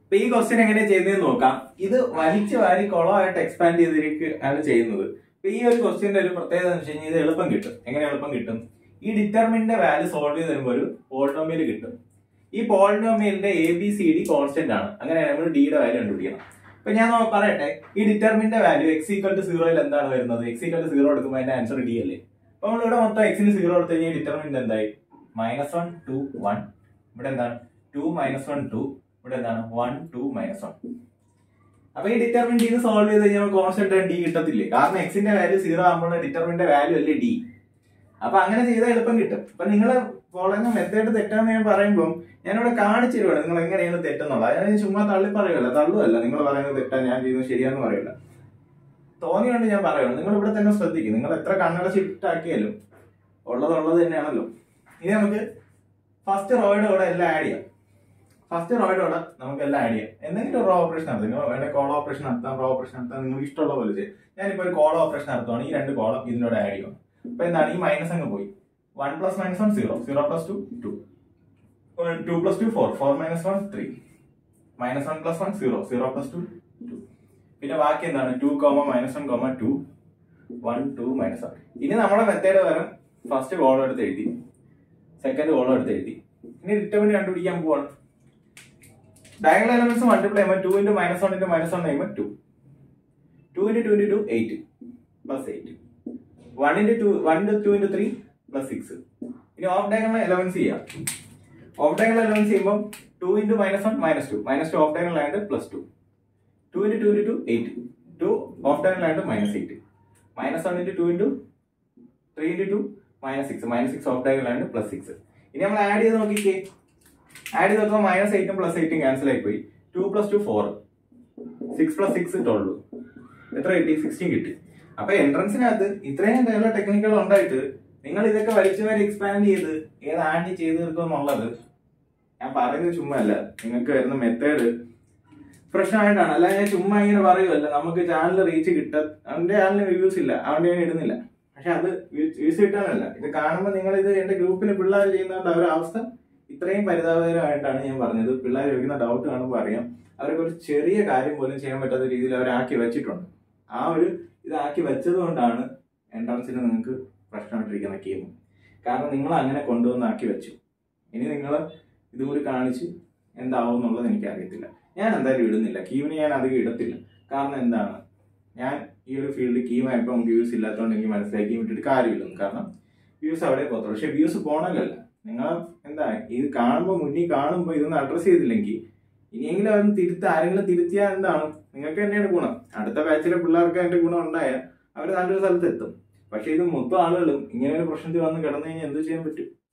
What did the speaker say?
ഇപ്പൊ ഈ ക്വസ്റ്റ്യൻ എങ്ങനെയാ ചെയ്യുന്നതെന്ന് നോക്കാം ഇത് വലിച്ചു വാരി കുളമായിട്ട് എക്സ്പാൻഡ് ചെയ്തിരിക്കുകയാണ് ചെയ്യുന്നത് ഇപ്പൊ ഈ ഒരു ക്വസ്റ്റ്യന്റെ ഒരു പ്രത്യേകത എന്ന് വെച്ച് കഴിഞ്ഞാൽ ഇത് എളുപ്പം കിട്ടും എങ്ങനെ എളുപ്പം കിട്ടും ഈ ഡിറ്റർമിന്റെ വാല്യൂ സോൾവ് ചെയ്ത് വരുമ്പോൾ ഒരു പോളിനോമിയൽ കിട്ടും ഈ പോളിനോമിയലിന്റെ A B C D constant ആണ് അങ്ങനെ നമ്മൾ ഡിയുടെ വാല്യൂ കണ്ടുപിടിക്കണം ഇപ്പൊ ഞാൻ നോ- പറയട്ടെ ഈ ഡിറ്റർമിന്റെ വാല്യൂ എക്സ് ഈക്വൽ ടു സീറോയിൽ എന്താണ് വരുന്നത് എക്സ് ഈക്വൽ ടു സീറോ എടുക്കുമ്പോൾ അതിന്റെ ആൻസർ ഡി അല്ലേ അപ്പൊ നമ്മൾ ഇവിടെ മൊത്തം എക്സിന് സീറോ എടുത്തു കഴിഞ്ഞാൽ ഡിറ്റർമിന്റ് എന്തായി മൈനസ് വൺ ടു വൺ ഇവിടെ എന്താണ് ടു മൈനസ് വൺ ടു ഇവിടെ എന്താണ് വൺ ടു മൈനസ് വൺ അപ്പൊ ഈ ഡിറ്റർമിന്റ് ഇത് സോൾവ് ചെയ്ത് കഴിഞ്ഞാൽ കോൺസ്റ്റന്റ് ഡി കിട്ടത്തില്ലേ കാരണം എക്സിന്റെ വാല്യൂ സീറോ ആകുമ്പോൾ ഡിറ്റർമിന്റെ വാല്യൂ അല്ലേ ഡി അപ്പൊ അങ്ങനെ ചെയ്താൽ എളുപ്പം കിട്ടും അപ്പൊ നിങ്ങൾ ഫോളോയിങ് മെത്തേഡ് തെറ്റാന്ന് ഞാൻ പറയുമ്പോൾ ഞാനിവിടെ കാണിച്ചു തരുവാണ് നിങ്ങൾ എങ്ങനെയാണ് തെറ്റെന്നുള്ളത് ഞാൻ ചുമ്മാ തള്ളി പറയുമല്ല തള്ളുമല്ല നിങ്ങൾ പറയുന്നത് തെറ്റാ ഞാൻ ചെയ്യുന്നത് ശരിയാന്ന് പറയില്ല തോന്നിയുണ്ട് ഞാൻ പറയുള്ളൂ നിങ്ങൾ ഇവിടെ തന്നെ ശ്രദ്ധിക്കും നിങ്ങൾ എത്ര കണ്ണട ഷിഫ്റ്റ് ആക്കിയാലും ഉള്ളത് ഉള്ളത് തന്നെയാണല്ലോ ഇനി നമുക്ക് ഫസ്റ്റ് റോയുടെ കൂടെ എല്ലാം ആഡ് ചെയ്യാം ഫസ്റ്റ് റോയുടെ കൂടെ നമുക്ക് എല്ലാം ആഡ് ചെയ്യാം എന്തെങ്കിലും റോ ഓപ്പറേഷൻ നടത്തും നിങ്ങൾ വേണേ കോൾ ഓപ്പറേഷൻ നടത്താം റോ ഓപ്പറേഷൻ നടത്താം നിങ്ങൾക്ക് ഇഷ്ടമുള്ള പോലെ ചെയ്യും ഞാനിപ്പോൾ ഒരു കോൾ ഓപ്പറേഷൻ നടത്തുവാണ് ഈ രണ്ട് കോളം ഇതിനോട് ആഡ് ചെയ്യും അപ്പൊ എന്താണ് ഈ മൈനസ് അങ്ങ് പോയി one plus minus one zero zero plus two two two plus two four four minus one three minus one plus one zero zero plus two two പിന്നെ ബാക്കി എന്താണ് two comma minus one comma two one two minus one ഇനി നമ്മുടെ method വരും first column എടുത്ത് എഴുതി second column എടുത്ത് എഴുതി ഇനി ഡിറ്റർമിന്റ് കണ്ടുപിടിക്കാൻ പോവാണ് ഡയഗണൽ എലമെന്റ്സ് മൾട്ടിപ്ലൈ ചെയ്യുമ്പോൾ two into minus one into minus one ചെയ്യുമ്പോൾ two two into two into two eight plus eight one into two one into two into three plus six ഇനി off diagonal elements ചെയ്യാം off diagonal elements ചെയ്യുമ്പോൾ two into minus one minus two minus two off diagonal ആയിട്ട് plus two two into two into two eight two off diagonal ആയിട്ട് minus eight minus one into two into three into two minus six minus six off diagonal ആയിട്ട് plus six ഇനി നമ്മൾ add ചെയ്ത് നോക്കിക്കേ add ചെയ്ത് നോക്കുമ്പോൾ minus എയ്റ്റും plus എയ്റ്റും ക്യാൻസൽ ആയി പോയി two plus two four six plus six ഇട്ടുള്ളൂ എത്ര കിട്ടി സിക്സ്റ്റീൻ കിട്ടി അപ്പൊ എൻട്രൻസിനകത്ത് ഇത്രയും നല്ല ടെക്നിക്കുകൾ ഉണ്ടായിട്ട് നിങ്ങൾ ഇതൊക്കെ വലിച്ചു വരെ എക്സ്പാൻഡ് ചെയ്ത് ഏത് ആൻറ്റി ചെയ്ത് തീർക്കും എന്നുള്ളത് ഞാൻ പറയുന്നത് ചുമ്മാ അല്ല നിങ്ങൾക്ക് വരുന്ന മെത്തേഡ് പ്രശ്നമായിട്ടാണ് അല്ല ഞാൻ ചുമ്മാ ഇങ്ങനെ പറയുമല്ല നമുക്ക് ചാനൽ റീച്ച് കിട്ട അവന്റെ ചാനലിന് വ്യൂസ് ഇല്ല അവന്റെ ഞാൻ ഇടുന്നില്ല പക്ഷെ അത് വ്യൂസ് കിട്ടാനല്ല ഇത് കാണുമ്പോൾ നിങ്ങൾ ഇത് എന്റെ ഗ്രൂപ്പിൽ പിള്ളേർ ചെയ്യുന്നതുകൊണ്ട് അവരുടെ അവസ്ഥ ഇത്രയും പരിതാപകരമായിട്ടാണ് ഞാൻ പറഞ്ഞത് പിള്ളേർ ചോദിക്കുന്ന ഡൗട്ട് കാണുമ്പോൾ അറിയാം അവർക്ക് ഒരു ചെറിയ കാര്യം പോലും ചെയ്യാൻ പറ്റാത്ത രീതിയിൽ അവരാക്കി വെച്ചിട്ടുണ്ട് ആ ഒരു ഇതാക്കി വെച്ചത് കൊണ്ടാണ് എൻട്രൻസിന് നിങ്ങൾക്ക് പ്രശ്നമായിട്ടിരിക്കുന്ന ഗെയിം കാരണം നിങ്ങൾ അങ്ങനെ കൊണ്ടുവന്നാക്കി വെച്ചു ഇനി നിങ്ങൾ ഇതുകൂടി കാണിച്ച് എന്താവും എന്നുള്ളത് എനിക്കറിയത്തില്ല ഞാൻ എന്തായാലും ഇടുന്നില്ല കീവിന് ഞാൻ അധികം ഇടത്തില്ല കാരണം എന്താണ് ഞാൻ ഈ ഒരു ഫീൽഡിൽ കീമായപ്പോൾ നമുക്ക് വ്യൂസ് ഇല്ലാത്തതുകൊണ്ട് എനിക്ക് മനസ്സിലായി കീം ഇട്ടിട്ട് കാര്യമില്ലെന്ന് കാരണം വ്യൂസ് അവിടെ പോകത്തുള്ളൂ പക്ഷെ വ്യൂസ് പോണല്ലല്ല നിങ്ങൾ എന്താ ഇത് കാണുമ്പോൾ മുന്നിൽ കാണുമ്പോൾ ഇതൊന്ന് അഡ്രസ് ചെയ്തില്ലെങ്കിൽ ഇനിയെങ്കിലും അതൊന്ന് തിരുത്ത ആരെങ്കിലും തിരുത്തിയാൽ എന്താണ് നിങ്ങൾക്ക് തന്നെയാണ് ഗുണം അടുത്ത ബാച്ചിലെ പിള്ളേർക്ക് അതിന്റെ ഗുണം ഉണ്ടായാൽ അവർ നല്ലൊരു സ്ഥലത്ത് എത്തും പക്ഷെ ഇത് മൊത്തം ആളുകളും ഇങ്ങനെ ഒരു പ്രശ്നത്തിൽ വന്ന് കിടന്നു കഴിഞ്ഞാൽ എന്ത് ചെയ്യാൻ പറ്റും